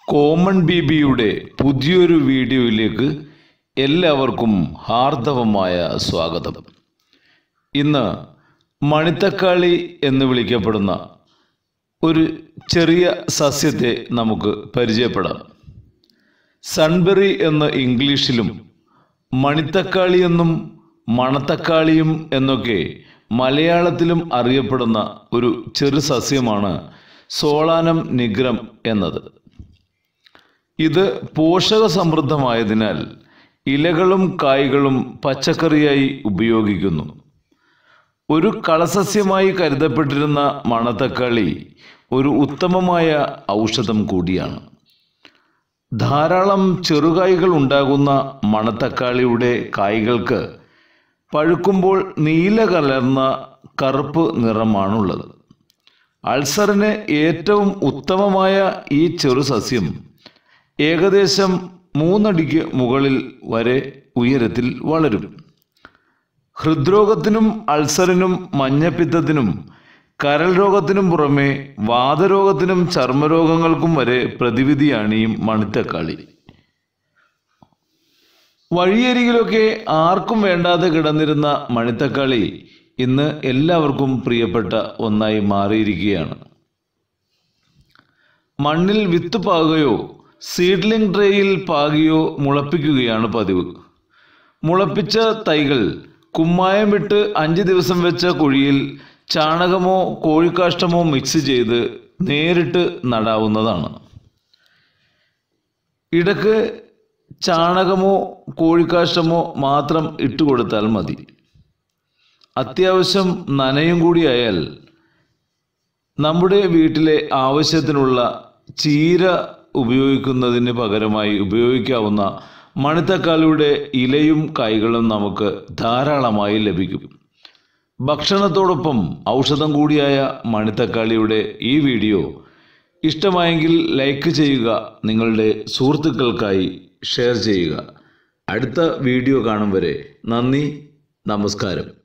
common ബിബിയുടെ പുതിയൊരു വീഡിയോയിലേക്ക് എല്ലാവർക്കും ഹാർദവമായ സ്വാഗതം ഇന്ന് മണിത്തക്കാളി എന്ന് വിളിക്കപ്പെടുന്ന ഒരു ചെറിയ സസ്യത്തെ നമുക്ക് പരിചയപ്പെടാം സൺബെറി എന്ന ഇംഗ്ലീഷിലും മണിത്തക്കാളി എന്നും മണത്തക്കാളിയും എന്നൊക്കെ മലയാളത്തിലും അറിയപ്പെടുന്ന ഒരു ചെറു സസ്യമാണ് സോളാനം നിഗ്രം എന്നത് ഇത് പോഷക സമൃദ്ധമായതിനാൽ ഇലകളും കായ്കളും പച്ചക്കറിയായി ഉപയോഗിക്കുന്നു ഒരു കളസസ്യമായി കരുതപ്പെട്ടിരുന്ന മണത്തക്കാളി ഒരു ഉത്തമമായ ഔഷധം കൂടിയാണ് ധാരാളം ചെറുകായ്കൾ ഉണ്ടാകുന്ന മണത്തക്കാളിയുടെ കായ്കൾക്ക് പഴുക്കുമ്പോൾ നീല കലർന്ന കറുപ്പ് നിറമാണുള്ളത് അൾസറിന് ഏറ്റവും ഉത്തമമായ ഈ ചെറു സസ്യം ഏകദേശം മൂന്നടിക്ക് മുകളിൽ വരെ ഉയരത്തിൽ വളരും ഹൃദ്രോഗത്തിനും അൾസറിനും മഞ്ഞപ്പിത്തത്തിനും കരൾ രോഗത്തിനും പുറമെ വാതരോഗത്തിനും ചർമ്മരോഗങ്ങൾക്കും വരെ പ്രതിവിധിയാണ് ഈ മണിത്തക്കാളി വഴിയരികിലൊക്കെ ആർക്കും വേണ്ടാതെ കിടന്നിരുന്ന മണിത്തക്കാളി ഇന്ന് എല്ലാവർക്കും പ്രിയപ്പെട്ട ഒന്നായി മാറിയിരിക്കുകയാണ് മണ്ണിൽ വിത്ത് പാകുകയോ സീഡ്ലിംഗ് ട്രേയിൽ പാകിയോ മുളപ്പിക്കുകയാണ് പതിവ് മുളപ്പിച്ച തൈകൾ കുമ്മായം വിട്ട് അഞ്ച് ദിവസം വെച്ച കുഴിയിൽ ചാണകമോ കോഴിക്കാഷ്ടമോ മിക്സ് ചെയ്ത് നേരിട്ട് നടാവുന്നതാണ് ഇടക്ക് ചാണകമോ കോഴിക്കാഷ്ടമോ മാത്രം ഇട്ടുകൊടുത്താൽ മതി അത്യാവശ്യം നനയും കൂടിയായാൽ നമ്മുടെ വീട്ടിലെ ആവശ്യത്തിനുള്ള ചീര ഉപയോഗിക്കുന്നതിന് പകരമായി ഉപയോഗിക്കാവുന്ന മണിത്തക്കാളിയുടെ ഇലയും കായ്കളും നമുക്ക് ധാരാളമായി ലഭിക്കും ഭക്ഷണത്തോടൊപ്പം ഔഷധം കൂടിയായ മണിത്തക്കാളിയുടെ ഈ വീഡിയോ ഇഷ്ടമായെങ്കിൽ ലൈക്ക് ചെയ്യുക നിങ്ങളുടെ സുഹൃത്തുക്കൾക്കായി ഷെയർ ചെയ്യുക അടുത്ത വീഡിയോ കാണും വരെ നന്ദി നമസ്കാരം